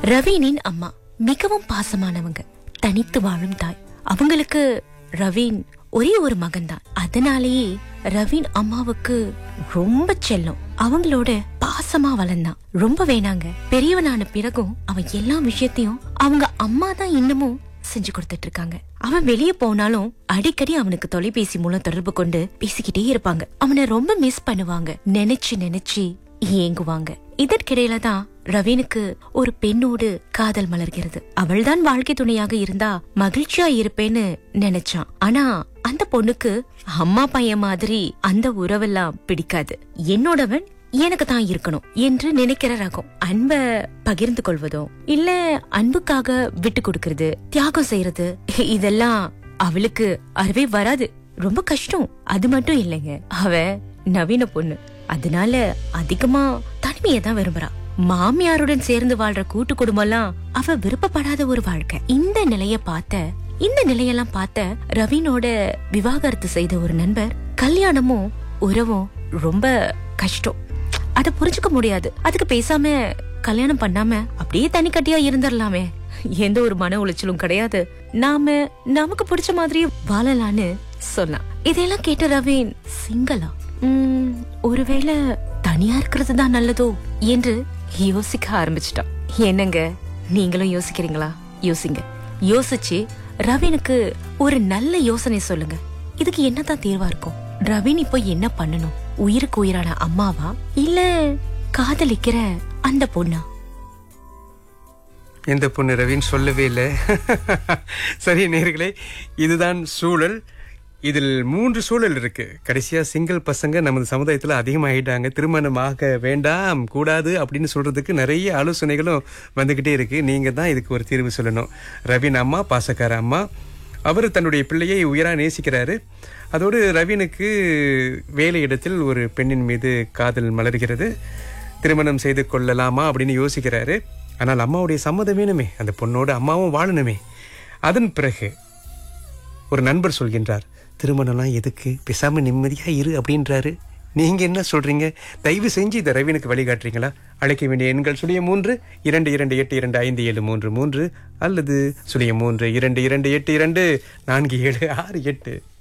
ரவீனின் அம்மா மிகவும் பாசமானவங்க தனித்து வாழும் தாய் அவங்களுக்கு ரவீன் ஒரே ஒரு மகன்தான் அதனாலேயே ரவீன் அம்மாவுக்கு ரொம்ப செல்லம் அவங்களோட பாசமா வளர்ந்தான் ரொம்ப வேணாங்க பெரியவனான பிறகும் அவன் எல்லா விஷயத்தையும் அவங்க அம்மா தான் இன்னமும் செஞ்சு கொடுத்துட்டு இருக்காங்க அவன் வெளியே போனாலும் அடிக்கடி அவனுக்கு தொலைபேசி மூலம் தொடர்பு கொண்டு பேசிக்கிட்டே இருப்பாங்க அவனை ரொம்ப மிஸ் பண்ணுவாங்க நினைச்சு நினைச்சு ஏங்குவாங்க இதற்கிடையில தான் ரவீனுக்கு ஒரு பெண்ணோடு காதல் மலர்கிறது அவள்தான் வாழ்க்கை துணையாக இருந்தா மகிழ்ச்சியா இருப்பேன்னு நினைச்சான் ஆனா அந்த பொண்ணுக்கு அம்மா பையன் மாதிரி அந்த உறவெல்லாம் பிடிக்காது என்னோடவன் எனக்கு தான் இருக்கணும் என்று நினைக்கிற ரகம் அன்ப பகிர்ந்து கொள்வதோ இல்ல அன்புக்காக விட்டு கொடுக்கறது தியாகம் செய்யறது இதெல்லாம் அவளுக்கு அறவே வராது ரொம்ப கஷ்டம் அது மட்டும் இல்லைங்க அவ நவீன பொண்ணு அதனால அதிகமா தனிமையை தான் விரும்புறா மாமியாருடன் சேர்ந்து வாழ்ற கூட்டு குடும்பம்லாம் அவ விருப்பப்படாத ஒரு வாழ்க்கை இந்த நிலைய பார்த்த இந்த நிலையெல்லாம் பார்த்த ரவீனோட விவாகரத்து செய்த ஒரு நண்பர் கல்யாணமும் உறவும் ரொம்ப கஷ்டம் அத புரிஞ்சுக்க முடியாது அதுக்கு பேசாம கல்யாணம் பண்ணாம அப்படியே தனி கட்டியா இருந்துடலாமே எந்த ஒரு மன உளைச்சலும் கிடையாது நாம நமக்கு பிடிச்ச மாதிரியே வாழலான்னு சொன்னான் இதெல்லாம் கேட்ட ரவீன் சிங்களா உம், ஒருவேளை தனியா இருக்கிறது தான் நல்லதோ என்று யோசிக்க ஆரம்பிச்சிட்டான் என்னங்க நீங்களும் யோசிக்கிறீங்களா யோசிங்க யோசிச்சு ரவீனுக்கு ஒரு நல்ல யோசனை சொல்லுங்க இதுக்கு என்னதான் தீர்வா இருக்கும் ரவீன் இப்போ என்ன பண்ணணும் உயிருக்கு உயிரான அம்மாவா இல்ல காதலிக்கிற அந்த பொண்ணா எந்த பொண்ணு ரவின்னு சொல்லவே இல்லை சரி நேர்களே இதுதான் சூழல் இதில் மூன்று சூழல் இருக்கு கடைசியா சிங்கிள் பசங்க நமது சமுதாயத்துல அதிகமாகிட்டாங்க திருமணமாக வேண்டாம் கூடாது அப்படின்னு சொல்றதுக்கு நிறைய ஆலோசனைகளும் வந்துகிட்டே இருக்கு நீங்க தான் இதுக்கு ஒரு தீர்வு சொல்லணும் ரவின் அம்மா பாசக்கார அம்மா அவர் தன்னுடைய பிள்ளையை உயரா நேசிக்கிறாரு அதோடு ரவினுக்கு வேலையிடத்தில் ஒரு பெண்ணின் மீது காதல் மலர்கிறது திருமணம் செய்து கொள்ளலாமா அப்படின்னு யோசிக்கிறாரு ஆனால் அம்மாவுடைய சம்மதம் வேணுமே அந்த பொண்ணோட அம்மாவும் வாழணுமே அதன் பிறகு ஒரு நண்பர் சொல்கின்றார் திருமணம்லாம் எதுக்கு பேசாம நிம்மதியா இரு அப்படின்றாரு நீங்க என்ன சொல்றீங்க தயவு செஞ்சு இந்த ரவினுக்கு வழிகாட்டுறீங்களா அழைக்க வேண்டிய எண்கள் சுழிய மூன்று இரண்டு இரண்டு எட்டு இரண்டு ஐந்து ஏழு மூன்று மூன்று அல்லது சுழிய மூன்று இரண்டு இரண்டு எட்டு இரண்டு நான்கு ஏழு ஆறு எட்டு